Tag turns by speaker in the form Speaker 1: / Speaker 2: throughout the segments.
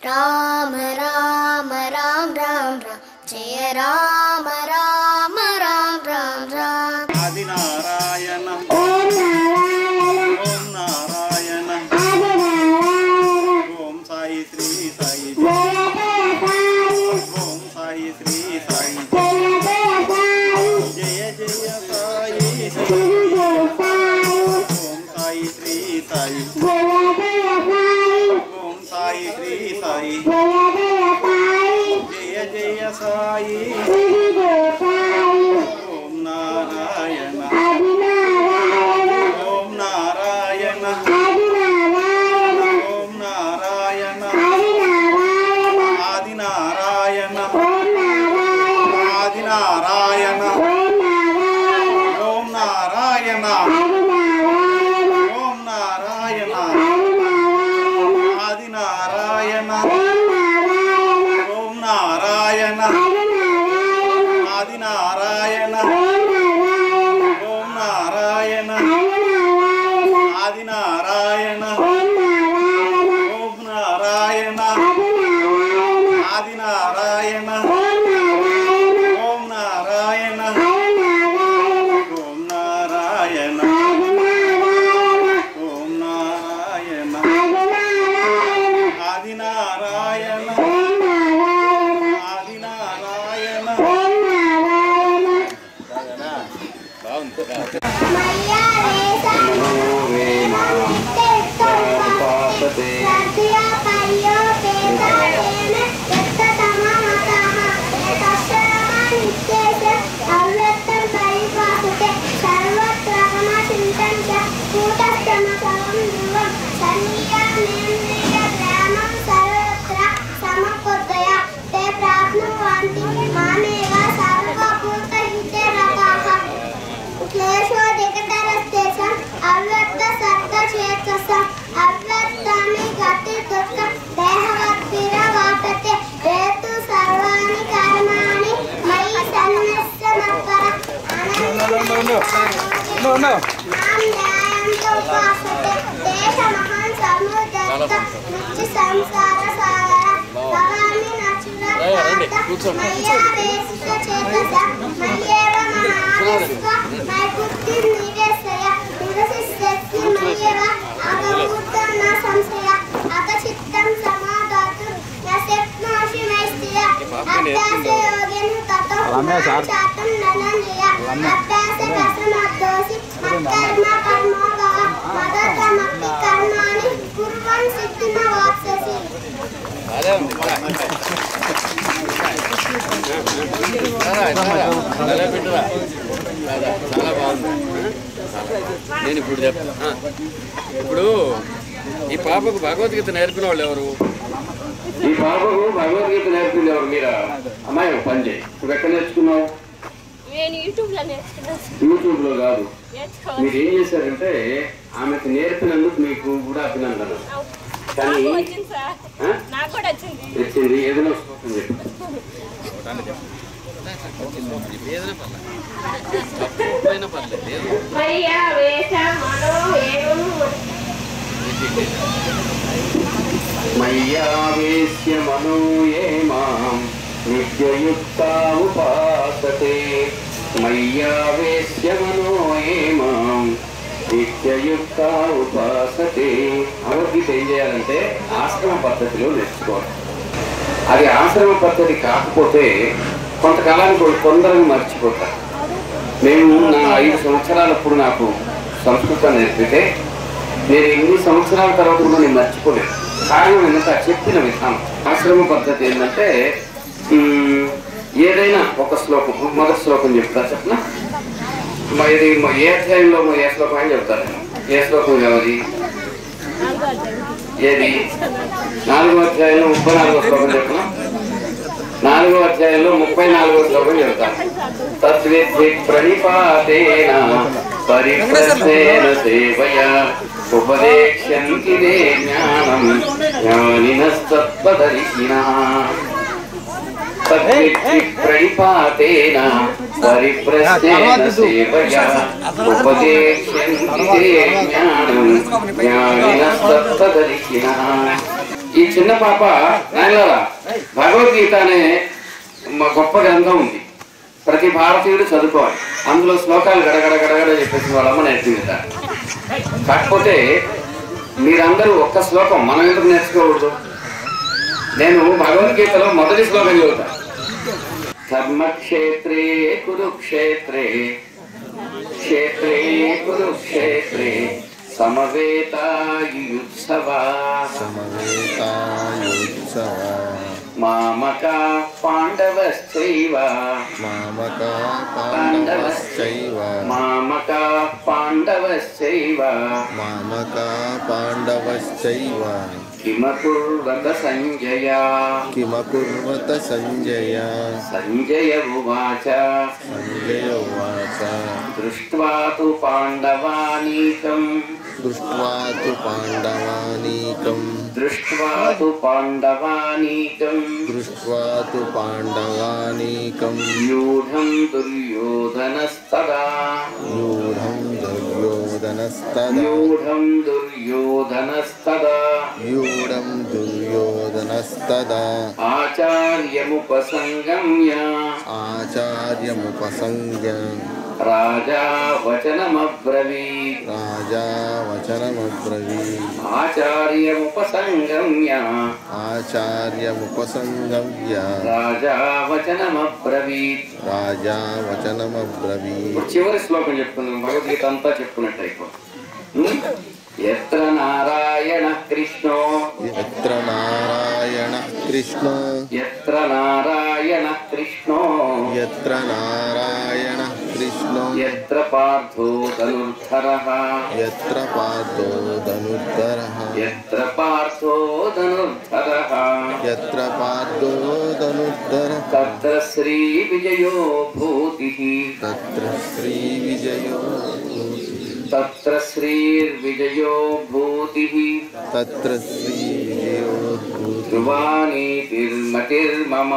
Speaker 1: రామ రామ రామ రామ రామ జయ రామ రామ రామ రామ రామ
Speaker 2: ఆది నారాయణ
Speaker 1: ఓం నారాయణ
Speaker 2: ఓం నారాయణ
Speaker 1: ఆది నారాయణ
Speaker 2: ఓం సాయి శ్రీ సాయి
Speaker 1: జయ జయ సాయి
Speaker 2: ఓం సాయి శ్రీ సాయి
Speaker 1: జయ జయ సాయి
Speaker 2: జయ జయ సాయి
Speaker 1: జయ జయ సాయి
Speaker 2: ఓం సాయి శ్రీ సాయి
Speaker 1: జయ జయ సాయి
Speaker 2: ఓం సాయి శ్రీ సాయి
Speaker 1: జయ జయ సాయి
Speaker 2: జయ జయ సాయి
Speaker 1: జయ జయ సాయి
Speaker 2: ఓం నారాయణ
Speaker 1: ఆది నారాయణ
Speaker 2: ఓం నారాయణ
Speaker 1: ఆది నారాయణ
Speaker 2: ఓం నారాయణ
Speaker 1: ఆది నారాయణ
Speaker 2: ఆది నారాయణ
Speaker 1: ఓం నారాయణ
Speaker 2: ఆది నారాయణ
Speaker 1: ఓం నారాయణ
Speaker 2: ఓం నారాయణ
Speaker 1: ఆది నారాయణ
Speaker 2: ఓం నారాయణ
Speaker 1: ఆది నారాయణ
Speaker 2: ఆది నారాయణ
Speaker 1: ఓం నారాయణ
Speaker 2: ఓం నారాయణ
Speaker 1: ఓం నారాయణ
Speaker 2: ఆది నారాయణ
Speaker 1: ఆది నారాయణ
Speaker 2: ఆది నారాయణ
Speaker 1: ఓం నారాయణ
Speaker 2: ఓం నారాయణ
Speaker 1: ఆది నారాయణ
Speaker 2: ఓం నారాయణ
Speaker 1: ఓం నారాయణ
Speaker 2: ఓం
Speaker 1: ఆది నారాయణ
Speaker 2: నారాయణ ఓం నారాయణ
Speaker 1: ఆది నారాయణ
Speaker 2: ఆది నారాయణ
Speaker 1: ఓం నారాయణ
Speaker 2: ఆది నారాయణ
Speaker 1: ఓం నారాయణ మయ్యా రేసా సత్య పయ్యో పేతాయేన యత్తతమమతః తస్సరమ నిత్యేష అవ్యక్తం పరిపాసతే సర్వత్రగమ చింతం చ కూటస్థమకవం ధ్రువం సన్నియామేంద్రియ గ్రామం సర్వత్ర సమపొద్దయ తే ప్రాప్నువంతి మామేవ సర్వభూతహితే రతాః క్లేశోధికతరస్తేషం అవ్యక్త సత్త చేతస అవ్యక్తాని గతి దుఃఖ దేహవత్తిర వాటతే రేతు సర్వాణి కర్మాణి మయి సన్యస్య మత్పర మాం న్యాయంతో ఉపాసతే దేశమహం సముదత్త నిత్య సంసార సాగర భవామి నచుర మయ్యా వేసిత చేతస మయ్యేవ మహానస్వ మై బుద్ధి నివేశయ నివసిస్యస్తి మయ్యేవ అగభూతం న సంశయ అగచిత్తం సమాధాతు న శక్నోషి మై స్థియ అభ్యాస యోగేన తతో చాతం ధనంజయ అభ్యాస కసమద్దోసి మత్కర్మ కర్మో భవ మదతమపి కర్మాణి కుర్వన్ సిద్ధిమ వాప్స్యసి
Speaker 3: చాలా బాగుంది నేను ఇప్పుడు చెప్తా ఆ. ఇప్పుడు ఈ పాపకు భగవద్గీత నేర్పిన వాళ్ళు ఎవరు ఈ పాపకు భగవద్గీత నేర్పింది ఎవరు మీరా అమ్మాయి ఒక పని చేయి నువ్వు ఎక్కడ నేర్చుకున్నావు
Speaker 4: నేను యూట్యూబ్ లో నేర్చుకున్నాను
Speaker 3: యూట్యూబ్ లో కాదు
Speaker 4: నేర్చుకోవాలి
Speaker 3: మీరు ఏం చేశారంటే ఆమెకు నేర్పినందుకు మీకు కూడా అభినందన కానీ
Speaker 4: నాకు వచ్చింది సార్
Speaker 3: ఆ?
Speaker 4: నాకు కూడా వచ్చింది
Speaker 3: తెచ్చింది ఏదైనా శ్లోకం చెప్పు ఏదైనా పర్లేదు
Speaker 4: మయ్యా వేష మనో ఏవం
Speaker 3: మయ్యావేశ్య మనో ఏ మాం నిత్యయుక్తాముపాసతే మయ్యావేశ్య మనో ఏ మాం నిత్యయుక్త ఉపాసతే భగవద్గీత ఏం చేయాలంటే ఆశ్రమ పద్ధతిలో నేర్చుకోవాలి అది ఆశ్రమ పద్ధతి కాకపోతే కొంతకాలానికి వాళ్ళు తొందరగా మర్చిపోతారు మేము నా ఐదు సంవత్సరాలప్పుడు నాకు సంస్కృతం నేర్పితే నేను ఎన్ని సంవత్సరాల తర్వాత కూడా నేను మర్చిపోలేదు కారణం ఏంటంటే ఆ చెప్పిన విధానం ఆశ్రమ పద్ధతి ఏంటంటే ఉమ్, ఏదైనా ఒక శ్లోకం మొదటి శ్లోకం చెప్తా చెప్పనా మ- ఇది మ- ఏ అధ్యాయంలో మ- ఏ శ్లోకం అని చెప్తారు ఏ శ్లోకం కావాలి ఏది నాలుగో అధ్యాయంలో ముప్పై నాలుగో శ్లోకం చెప్పనా నాలుగో అధ్యాయంలో ముప్పై నాలుగో శ్లోకం చెప్తాను తద్విద్ధి ప్రణిపాతేన పరిప్రశ్నేన సేవయ ఉపదేక్ష్యంతి తే జ్ఞానం జ్ఞానినస్తత్వదర్శినః తద్విద్ధి ప్రణిపాతేన పరిప్రశ్నేన సేవయ ఉపదేక్ష్యంతి తే జ్ఞానం జ్ఞానినస్తత్వదర్శినః ఈ చిన్న పాప నాయనలారా భగవద్గీత అనే మ- గొప్ప గ్రంథం ఉంది ప్రతి భారతీయుడు చదువుకోవాలి అందులో శ్లోకాలు గడగడ గడగడ చెప్పేసి వాళ్ళమ్మ నేర్చుకుంట కాకపోతే మీరందరూ ఒక్క శ్లోకం మనం ఎందుకు నేర్చుకోకూడదు నేను భగవద్గీతలో మొదటి శ్లోకం చదువుతా ధర్మక్షేత్రే కురుక్షేత్రే క్షేత్రే కురుక్షేత్రే సమవేతాయుత్సవా
Speaker 5: సమవేతాయోత్సవ
Speaker 3: మామక పాండవశ్చైవ
Speaker 5: మామక పాండవశ్చైవ
Speaker 3: మామక పాండవశ్చైవ
Speaker 5: మామక పాండవశ్చైవ
Speaker 3: కిమకుర్వత సంజయ
Speaker 5: కిమకుర్వత సంజయ
Speaker 3: సంజయ ఉవాచ
Speaker 5: సంజయ ఉవాచ
Speaker 3: దృష్ట్వా తు పాండవానీకం
Speaker 5: దృష్ట్వా తు పాండవానీకం
Speaker 3: దృష్ట్వా తు పాండవానీకం
Speaker 5: దృష్ట్వా తు పాండవానీకం
Speaker 3: వ్యూఢం దుర్యోధనస్తదా
Speaker 5: యూఢం దుర్యోధనస్తదా
Speaker 3: వ్యూఢం దుర్యోధనస్తదా
Speaker 5: యూఢం దుర్యోధనస్తదా
Speaker 3: ఆచార్యముపసంగమ్య
Speaker 5: ఆచార్యముపసంజ్ఞ
Speaker 3: రాజా వచనమబ్రవీత్
Speaker 5: రాజా వచనమబ్రవీ
Speaker 3: ఆచార్యముపసంగమ్య
Speaker 5: ఆచార్యముపసంగవ్య
Speaker 3: రాజా వచనమబ్రవీత్
Speaker 5: రాజా వచనమబ్రవీ
Speaker 3: చివరి శ్లోకం చెప్పుకుందాం భగవద్గీత అంతా చెప్పుకున్నట్టు అయిపోతుంది ఎత్ర నారాయణ కృష్ణో
Speaker 5: ఎత్ర నారాయణ కృష్ణ
Speaker 3: ఎత్ర నారాయణ కృష్ణో
Speaker 5: ఎత్ర నారాయణ కృష్ణ
Speaker 3: ఎత్ర పార్థో ధనుర్ధర
Speaker 5: ఎత్ర పార్థో ధనుర్ధర
Speaker 3: ఎత్ర పార్థో ధనుర్ధర
Speaker 5: ఎత్ర పార్థో ధనుర్ధర
Speaker 3: తత్ర శ్రీ విజయో భూతి
Speaker 5: తత్ర శ్రీ విజయో
Speaker 3: తత్ర శ్రీర్విజయో భూతి
Speaker 5: తత్ర శ్రీ విజయో
Speaker 3: ధ్రువానీతిర్మతిర్మమ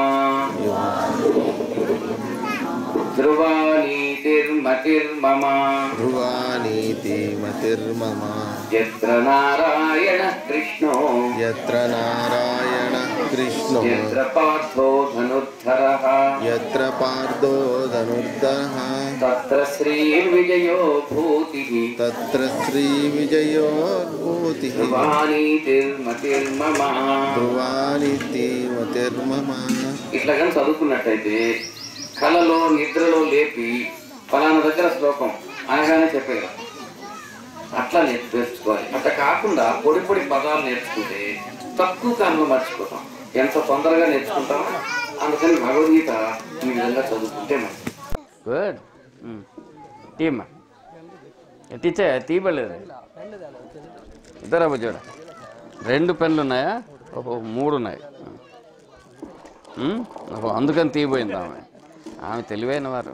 Speaker 3: ధ్రువానీతిర్మతిర్మమ
Speaker 5: ధ్రువానీతి మతిర్మమ
Speaker 3: ఎత్ర నారాయణ కృష్ణో
Speaker 5: యత్ర నారాయణ కృష్ణో
Speaker 3: ఎత్ర పార్థో ధనుర్ధర
Speaker 5: యత్ర పార్థో ధనుర్ధర
Speaker 3: తత్ర శ్రీర్విజయో భూతి
Speaker 5: తత్ర శ్రీ విజయో భూతి
Speaker 3: ధ్రువానీతిర్మతిర్మమ
Speaker 5: ధ్రువానితి మతిర్మమ
Speaker 3: ఇట్లా కానీ చదువుకున్నట్టయితే కళలో నిద్రలో లేపి ఫలానా దగ్గర శ్లోకం అనగానే చెప్పేయడం అట్లా నేర్చుకోవాలి అట్లా కాకుండా పొడి పొడి పదాలు నేర్చుకుంటే తక్కువ కాలంలో మర్చిపోతాం ఎంత తొందరగా నేర్చుకుంటామో అందుకని భగవద్గీత ఈ విధంగా చదువుకుంటే మంచిది
Speaker 6: గుడ్ టీమ్ టీచర్ తీయబడలేదు ఇద్దరా చూడ రెండు పెన్లు ఉన్నాయా ఓహో మూడు ఉన్నాయి ఉమ్, ఓహో అందుకని తీయబోయింది ఆమె ఆమె తెలివైన వారు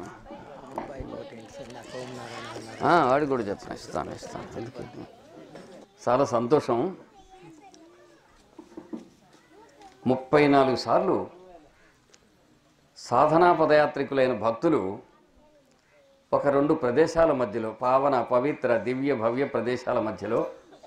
Speaker 6: ఆ, వాడికి కూడా చెప్తాను ఇస్తాను ఇస్తాను ఎందుకు చాలా సంతోషం ముప్పై నాలుగు సార్లు సాధనా పదయాత్రికులైన భక్తులు ఒక రెండు ప్రదేశాల మధ్యలో పావన పవిత్ర దివ్య భవ్య ప్రదేశాల మధ్యలో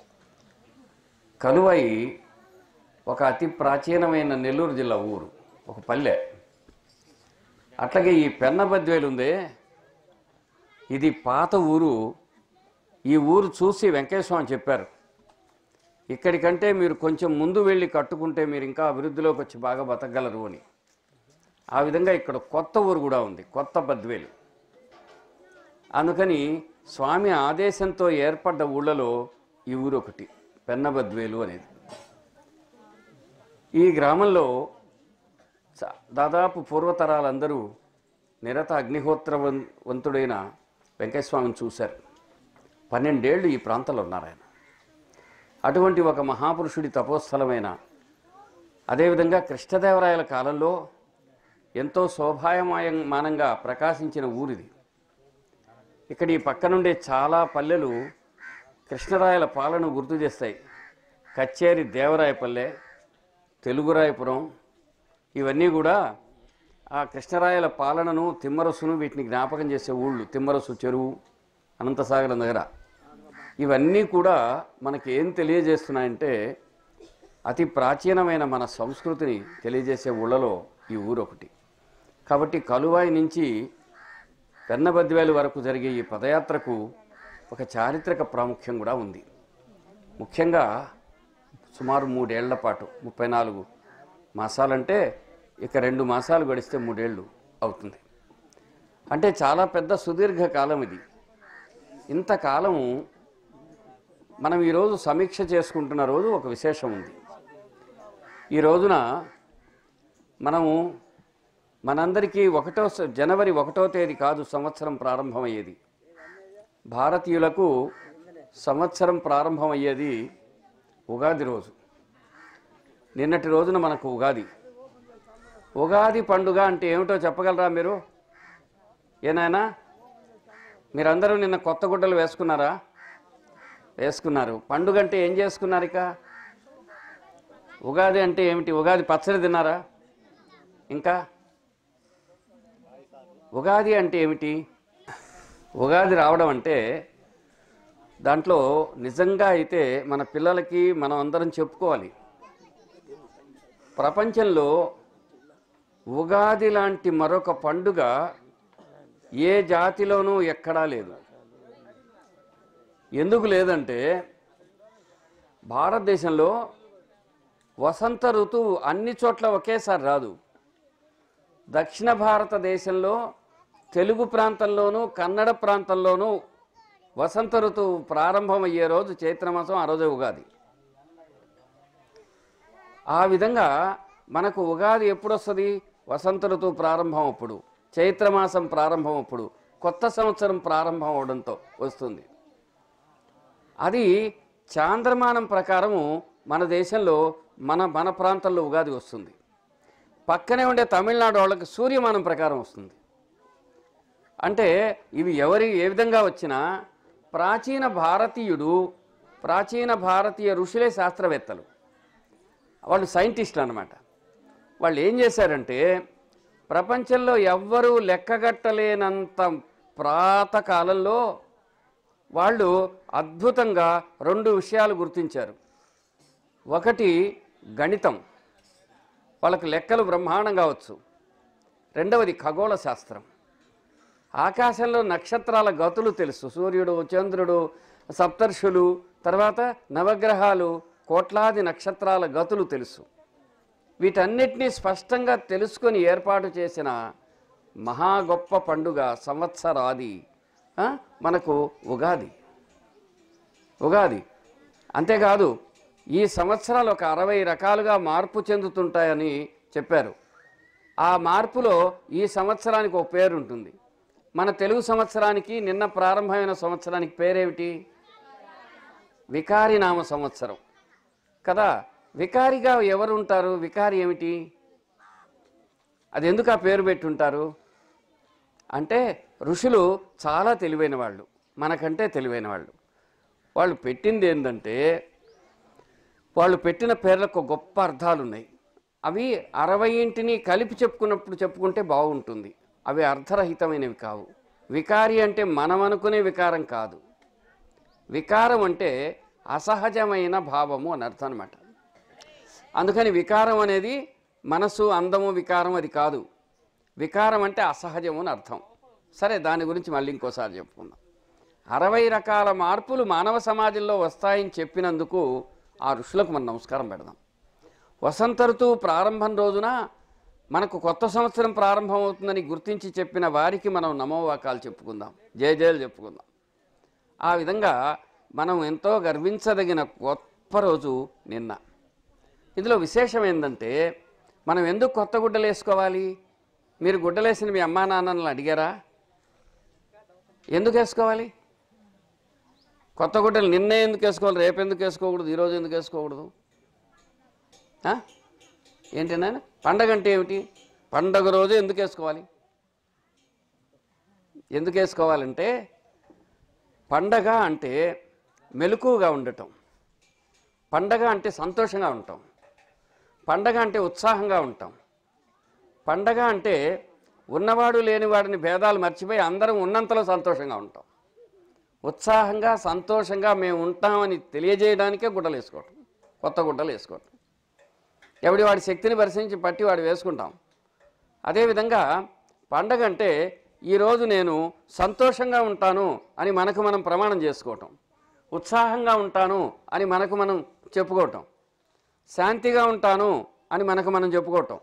Speaker 6: కలువై ఒక అతి ప్రాచీనమైన నెల్లూరు జిల్లా ఊరు ఒక పల్లె అట్లాగే ఈ పెన్నబద్వేలు ఉందే ఇది పాత ఊరు ఈ ఊరు చూసి వెంకటేశ్వర స్వామి చెప్పారు ఇక్కడికంటే మీరు కొంచెం ముందు వెళ్ళి కట్టుకుంటే మీరు ఇంకా అభివృద్ధిలోకి వచ్చి బాగా బతకగలరు అని ఆ విధంగా ఇక్కడ కొత్త ఊరు కూడా ఉంది కొత్త బద్వేలు అందుకని స్వామి ఆదేశంతో ఏర్పడ్డ ఊళ్ళలో ఈ ఊరు ఒకటి పెన్నబద్వేలు అనేది ఈ గ్రామంలో చ- దాదాపు పూర్వతరాలందరూ నిరత అగ్నిహోత్రవం- వంతుడైన వెంకటస్వామిని చూశారు పన్నెండేళ్ళు ఈ ప్రాంతంలో ఉన్నారు ఆయన అటువంటి ఒక మహాపురుషుడి తపోస్థలమైన అదేవిధంగా కృష్ణదేవరాయల కాలంలో ఎంతో శోభాయమానంగా ప్రకాశించిన ఊరిది ఇక్కడ ఈ పక్కనుండే చాలా పల్లెలు కృష్ణరాయల పాలన గుర్తు చేస్తాయి కచ్చేరి దేవరాయపల్లె తెలుగురాయపురం ఇవన్నీ కూడా ఆ కృష్ణరాయల పాలనను తిమ్మరసును వీటిని జ్ఞాపకం చేసే ఊళ్ళు తిమ్మరసు చెరువు అనంతసాగరం దగ్గర ఇవన్నీ కూడా మనకి ఏం తెలియజేస్తున్నాయంటే అతి ప్రాచీనమైన మన సంస్కృతిని తెలియజేసే ఊళ్ళలో ఈ ఊరు ఒకటి కాబట్టి కలువాయి నుంచి పెన్నబద్వేలు వరకు జరిగే ఈ పదయాత్రకు ఒక చారిత్రక ప్రాముఖ్యం కూడా ఉంది ముఖ్యంగా సుమారు మూడేళ్ల పాటు ముప్పై నాలుగు మాసాలంటే ఇక రెండు మాసాలు గడిస్తే మూడేళ్ళు అవుతుంది అంటే చాలా పెద్ద సుదీర్ఘ కాలం ఇది ఇంతకాలము మనం ఈరోజు సమీక్ష చేసుకుంటున్న రోజు ఒక విశేషం ఉంది ఈ రోజున మనము మనందరికీ ఒకటో స- జనవరి ఒకటో తేదీ కాదు సంవత్సరం ప్రారంభమయ్యేది భారతీయులకు సంవత్సరం ప్రారంభమయ్యేది ఉగాది రోజు నిన్నటి రోజున మనకు ఉగాది ఉగాది పండుగ అంటే ఏమిటో చెప్పగలరా మీరు ఏనాయనా మీరందరూ నిన్న కొత్త గుడ్డలు వేసుకున్నారా వేసుకున్నారు పండుగ అంటే ఏం చేసుకున్నారు ఇక ఉగాది అంటే ఏమిటి ఉగాది పచ్చడి తిన్నారా ఇంకా ఉగాది అంటే ఏమిటి ఉగాది రావడం అంటే దాంట్లో నిజంగా అయితే మన పిల్లలకి మనం అందరం చెప్పుకోవాలి ప్రపంచంలో ఉగాది లాంటి మరొక పండుగ ఏ జాతిలోనూ ఎక్కడా లేదు ఎందుకు లేదంటే భారతదేశంలో వసంత ఋతువు అన్ని చోట్ల ఒకేసారి రాదు దక్షిణ భారతదేశంలో తెలుగు ప్రాంతంలోనూ కన్నడ ప్రాంతంలోనూ వసంత ఋతువు ప్రారంభమయ్యే రోజు చైత్రమాసం ఆ రోజే ఉగాది ఆ విధంగా మనకు ఉగాది ఎప్పుడు వస్తుంది వసంత ఋతువు ప్రారంభం అప్పుడు చైత్రమాసం ప్రారంభం అప్పుడు కొత్త సంవత్సరం ప్రారంభం అవడంతో వస్తుంది అది చాంద్రమానం ప్రకారము మన దేశంలో మన మన ప్రాంతంలో ఉగాది వస్తుంది పక్కనే ఉండే తమిళనాడు వాళ్ళకి సూర్యమానం ప్రకారం వస్తుంది అంటే ఇవి ఎవరి ఏ విధంగా వచ్చినా ప్రాచీన భారతీయుడు ప్రాచీన భారతీయ ఋషులే శాస్త్రవేత్తలు వాళ్ళు సైంటిస్టులు అన్నమాట వాళ్ళు ఏం చేశారంటే ప్రపంచంలో ఎవ్వరూ లెక్కగట్టలేనంత ప్రాతకాలంలో వాళ్ళు అద్భుతంగా రెండు విషయాలు గుర్తించారు ఒకటి గణితం వాళ్ళకి లెక్కలు బ్రహ్మాండంగా వచ్చు రెండవది ఖగోళ శాస్త్రం ఆకాశంలో నక్షత్రాల గతులు తెలుసు సూర్యుడు చంద్రుడు సప్తర్షులు తర్వాత నవగ్రహాలు కోట్లాది నక్షత్రాల గతులు తెలుసు వీటన్నిటినీ స్పష్టంగా తెలుసుకొని ఏర్పాటు చేసిన మహా గొప్ప పండుగ సంవత్సరాది ఆ, మనకు ఉగాది ఉగాది అంతేకాదు ఈ సంవత్సరాలు ఒక అరవై రకాలుగా మార్పు చెందుతుంటాయని చెప్పారు ఆ మార్పులో ఈ సంవత్సరానికి ఒక పేరు ఉంటుంది మన తెలుగు సంవత్సరానికి నిన్న ప్రారంభమైన సంవత్సరానికి పేరేమిటి వికారినామ సంవత్సరం కదా వికారిగా ఎవరు ఉంటారు వికారి ఏమిటి అది ఎందుకు ఆ పేరు పెట్టుంటారు అంటే ఋషులు చాలా తెలివైన వాళ్ళు మనకంటే తెలివైన వాళ్ళు వాళ్ళు పెట్టింది ఏంటంటే వాళ్ళు పెట్టిన పేర్లకు గొప్ప అర్థాలు ఉన్నాయి అవి అరవై ఇంటిని కలిపి చెప్పుకున్నప్పుడు చెప్పుకుంటే బాగుంటుంది అవి అర్థరహితమైనవి కావు వికారి అంటే మనం అనుకునే వికారం కాదు వికారం అంటే అసహజమైన భావము అని అర్థం అనమాట అందుకని వికారం అనేది మనసు అందము వికారం అది కాదు వికారం అంటే అసహజము అని అర్థం సరే దాని గురించి మళ్ళీ ఇంకోసారి చెప్పుకుందాం అరవై రకాల మార్పులు మానవ సమాజంలో వస్తాయని చెప్పినందుకు ఆ ఋషులకు మనం నమస్కారం పెడదాం వసంత ఋతువు ప్రారంభం రోజున మనకు కొత్త సంవత్సరం ప్రారంభం అవుతుందని గుర్తించి చెప్పిన వారికి మనం నమోవాకాలు చెప్పుకుందాం జయ జయలు చెప్పుకుందాం ఆ విధంగా మనం ఎంతో గర్వించదగిన గొప్ప రోజు నిన్న ఇందులో విశేషం ఏంటంటే మనం ఎందుకు కొత్త గుడ్డలు వేసుకోవాలి మీరు గుడ్డలేసిన మీ అమ్మా నాన్నలను అడిగారా ఎందుకు వేసుకోవాలి కొత్త గుడ్డలు నిన్నే ఎందుకు వేసుకోవాలి రేపు ఎందుకు వేసుకోకూడదు ఈరోజు ఎందుకు వేసుకోకూడదు ఆ? ఏంటి నాయన పండగ అంటే ఏమిటి పండగ రోజు ఎందుకు వేసుకోవాలి ఎందుకు వేసుకోవాలంటే పండగ అంటే మెలకుగా ఉండటం పండగ అంటే సంతోషంగా ఉంటాం పండగ అంటే ఉత్సాహంగా ఉంటాం పండగ అంటే ఉన్నవాడు లేనివాడిని భేదాలు మర్చిపోయి అందరం ఉన్నంతలో సంతోషంగా ఉంటాం ఉత్సాహంగా సంతోషంగా మేము ఉంటామని తెలియజేయడానికే గుడ్డలు వేసుకోవటం కొత్త గుడ్డలు వేసుకోవటం ఎవడి వాడి శక్తిని పరిశీలించి పట్టి వాడు వేసుకుంటాం అదేవిధంగా పండగ అంటే ఈరోజు నేను సంతోషంగా ఉంటాను అని మనకు మనం ప్రమాణం చేసుకోవటం ఉత్సాహంగా ఉంటాను అని మనకు మనం చెప్పుకోవటం శాంతిగా ఉంటాను అని మనకు మనం చెప్పుకోవటం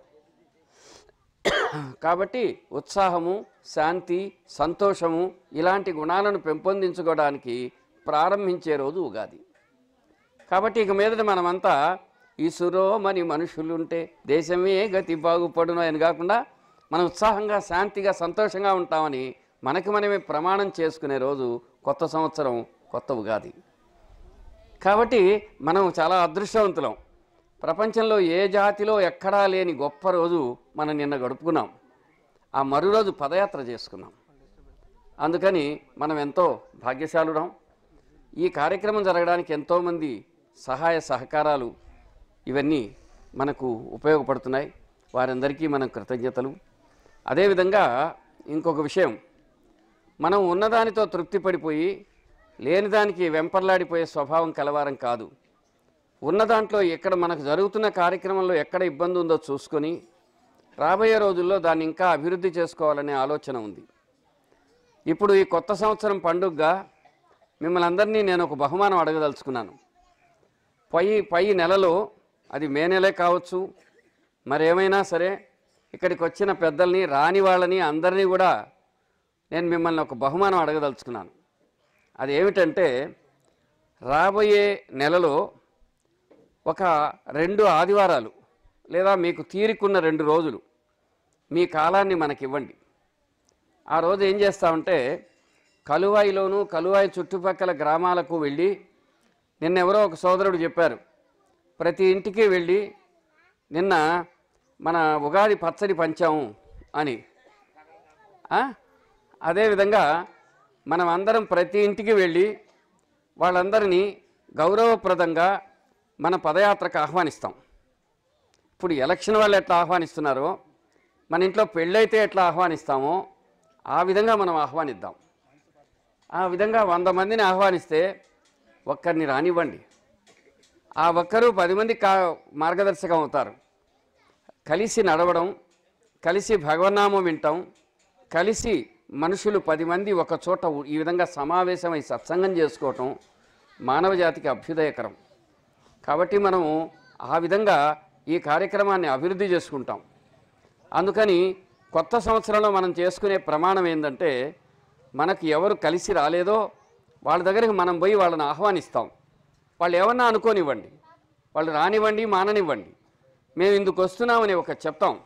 Speaker 6: కాబట్టి ఉత్సాహము శాంతి సంతోషము ఇలాంటి గుణాలను పెంపొందించుకోవడానికి ప్రారంభించే రోజు ఉగాది కాబట్టి ఇక మీదట మనమంతా ఈశ్వరోమని మనుషులుంటే దేశమే గతి బాగుపడును అని కాకుండా మనం ఉత్సాహంగా శాంతిగా సంతోషంగా ఉంటామని మనకి మనమే ప్రమాణం చేసుకునే రోజు కొత్త సంవత్సరం కొత్త ఉగాది కాబట్టి మనం చాలా అదృష్టవంతులం ప్రపంచంలో ఏ జాతిలో ఎక్కడా లేని గొప్ప రోజు మనం నిన్న గడుపుకున్నాం ఆ మరు రోజు పదయాత్ర చేసుకున్నాం అందుకని మనం ఎంతో భాగ్యశాలుడం ఈ కార్యక్రమం జరగడానికి ఎంతోమంది సహాయ సహకారాలు ఇవన్నీ మనకు ఉపయోగపడుతున్నాయి వారందరికీ మనం కృతజ్ఞతలు అదేవిధంగా ఇంకొక విషయం మనం ఉన్నదానితో తృప్తి పడిపోయి లేని దానికి వెంపర్లాడిపోయే స్వభావం కలవారం కాదు ఉన్న దాంట్లో ఎక్కడ మనకు జరుగుతున్న కార్యక్రమంలో ఎక్కడ ఇబ్బంది ఉందో చూసుకొని రాబోయే రోజుల్లో దాన్ని ఇంకా అభివృద్ధి చేసుకోవాలనే ఆలోచన ఉంది ఇప్పుడు ఈ కొత్త సంవత్సరం పండుగగా మిమ్మల్ని అందరినీ నేను ఒక బహుమానం అడగదలుచుకున్నాను పై పై నెలలో అది మే నెలే కావచ్చు మరేమైనా సరే ఇక్కడికి వచ్చిన పెద్దల్ని రాని వాళ్ళని అందరినీ కూడా నేను మిమ్మల్ని ఒక బహుమానం అడగదలుచుకున్నాను అది ఏమిటంటే రాబోయే నెలలో ఒక రెండు ఆదివారాలు లేదా మీకు తీరికున్న రెండు రోజులు మీ కాలాన్ని మనకివ్వండి ఆ రోజు ఏం చేస్తామంటే కలువాయిలోను కలువాయి చుట్టుపక్కల గ్రామాలకు వెళ్ళి నిన్నెవరో ఒక సోదరుడు చెప్పారు ప్రతి ఇంటికి వెళ్ళి నిన్న మన ఉగాది పచ్చడి పంచాము అని ఆ? అదేవిధంగా మనం అందరం ప్రతి ఇంటికి వెళ్ళి వాళ్ళందరినీ గౌరవప్రదంగా మన పదయాత్రకు ఆహ్వానిస్తాం ఇప్పుడు ఎలక్షన్ వాళ్ళు ఎట్లా ఆహ్వానిస్తున్నారో మన ఇంట్లో పెళ్ళైతే ఎట్లా ఆహ్వానిస్తామో ఆ విధంగా మనం ఆహ్వానిద్దాం ఆ విధంగా వంద మందిని ఆహ్వానిస్తే ఒక్కరిని రానివ్వండి ఆ ఒక్కరు పది మంది కా మార్గదర్శకం అవుతారు కలిసి నడవడం కలిసి భగవన్నామం వింటాం కలిసి మనుషులు పది మంది ఒక చోట ఉ- ఈ విధంగా సమావేశమై సత్సంగం చేసుకోవటం మానవ జాతికి అభ్యుదయకరం కాబట్టి మనము ఆ విధంగా ఈ కార్యక్రమాన్ని అభివృద్ధి చేసుకుంటాం అందుకని కొత్త సంవత్సరంలో మనం చేసుకునే ప్రమాణం ఏంటంటే మనకు ఎవరు కలిసి రాలేదో వాళ్ళ దగ్గరికి మనం పోయి వాళ్ళని ఆహ్వానిస్తాం వాళ్ళు ఏమన్నా అనుకోనివ్వండి వాళ్ళు రానివ్వండి మాననివ్వండి మేము ఇందుకు వస్తున్నామని ఒక చెప్తాం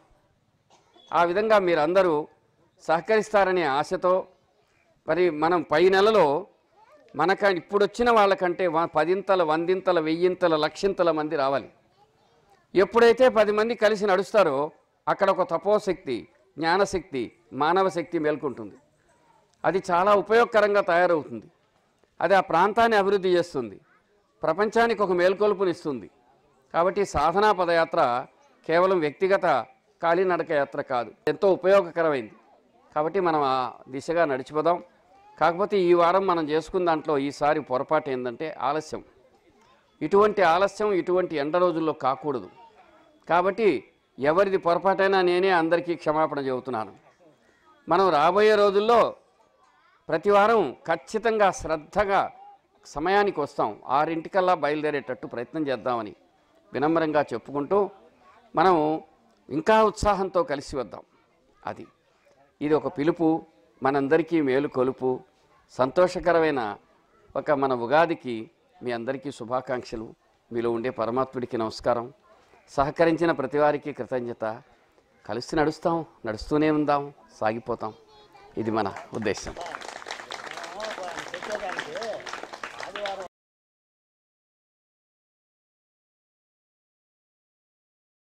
Speaker 6: ఆ విధంగా మీరందరూ సహకరిస్తారనే ఆశతో మరి మనం పై నెలలో మనక ఇప్పుడు వచ్చిన వాళ్ళకంటే వ- పదింతల వందింతల వెయ్యింతల లక్షింతల మంది రావాలి ఎప్పుడైతే పది మంది కలిసి నడుస్తారో అక్కడ ఒక తపోశక్తి జ్ఞానశక్తి మానవ శక్తి మేల్కొంటుంది అది చాలా ఉపయోగకరంగా తయారవుతుంది అది ఆ ప్రాంతాన్ని అభివృద్ధి చేస్తుంది ప్రపంచానికి ఒక మేల్కొల్పునిస్తుంది కాబట్టి సాధనా పదయాత్ర కేవలం వ్యక్తిగత కాలినడక యాత్ర కాదు ఎంతో ఉపయోగకరమైంది కాబట్టి మనం ఆ దిశగా నడిచిపోదాం కాకపోతే ఈ వారం మనం చేసుకున్న దాంట్లో ఈసారి పొరపాటు ఏంటంటే ఆలస్యం ఇటువంటి ఆలస్యం ఇటువంటి ఎండ రోజుల్లో కాకూడదు కాబట్టి ఎవరిది పొరపాటైనా నేనే అందరికీ క్షమాపణ చెబుతున్నాను మనం రాబోయే రోజుల్లో ప్రతి వారం ఖచ్చితంగా శ్రద్ధగా సమయానికి వస్తాం ఆరింటికల్లా బయలుదేరేటట్టు ప్రయత్నం చేద్దామని వినమ్రంగా చెప్పుకుంటూ మనం ఇంకా ఉత్సాహంతో కలిసి వద్దాం అది ఇది ఒక పిలుపు మనందరికీ మేలు కొలుపు సంతోషకరమైన ఒక మన ఉగాదికి మీ అందరికీ శుభాకాంక్షలు మీలో ఉండే పరమాత్ముడికి నమస్కారం సహకరించిన ప్రతి వారికి కృతజ్ఞత కలిసి నడుస్తాం నడుస్తూనే ఉందాం సాగిపోతాం ఇది మన ఉద్దేశం